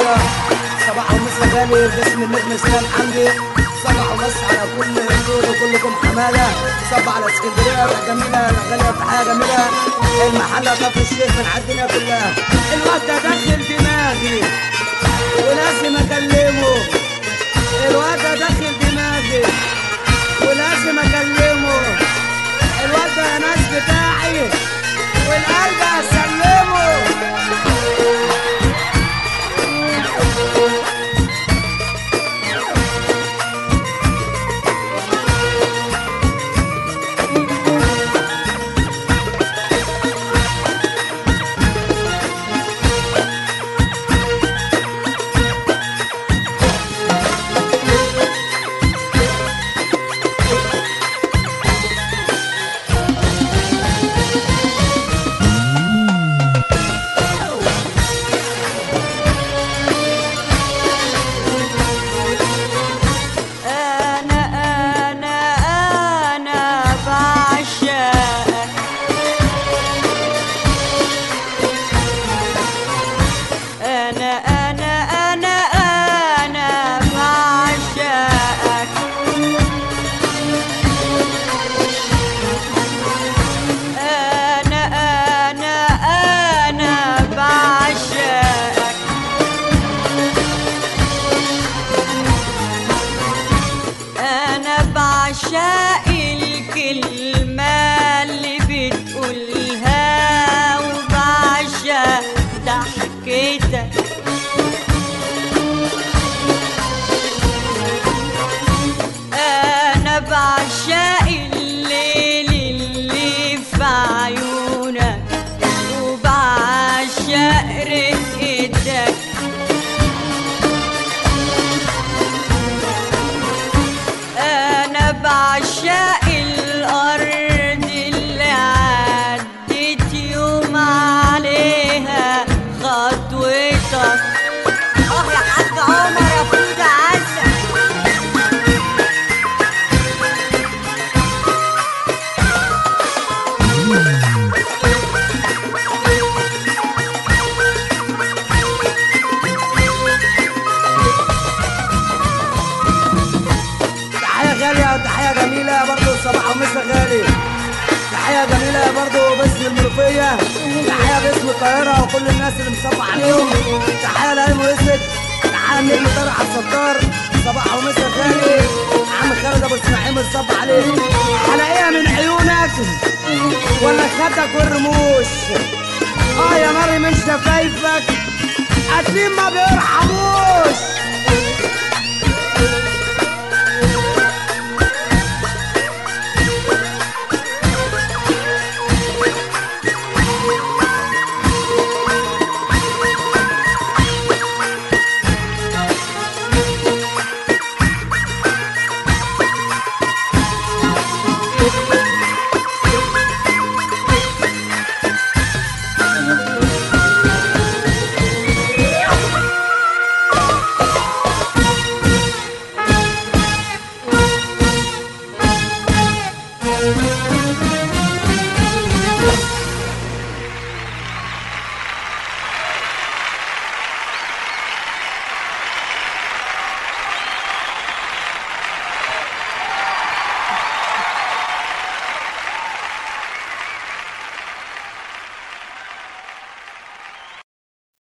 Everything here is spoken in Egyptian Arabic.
القاهرة صباح ومسا غالي باسم النجم اسلام حمدي صباح ومسا على كل حضور وكلكم حمادة صباح على اسكندرية الجميلة الغالية تحية جميلة المحلة كفر الشيخ من عندنا كلها الوقت داخل دماغي ولازم اكلمه الوقت داخل دماغي ولازم اكلمه الوقت يا ناس بتاعي والقلب اسلمه أنا أنا أنا بعشقك أنا أنا أنا أنا بعشقك أنا أنا أنا بعشقك أنا بعشق الكلمة اللي بتقولها وبعشق ضحكتك أنا بعشق الليل اللي في عيونك وبعشق رقتك أنا بعشق الأرض اللي عدت يوم عليها خطوتك آه يا حاج عمر يا فودة عسل تحية غالية وتحية جميلة برضو صباح ومسا غالي تحية جميلة برضو باسم المنوفية تحية باسم القاهرة وكل الناس اللي مصبح عليهم تحية لأيمن وسد تحية النجم طارق عبد الستار صباح ومسا غالي عم خالد ابو اسماعيل مصبح عليه حلاقيها من عيونك ولا خدك والرموش اه يا مري من شفايفك قاتلين ما بيرحموش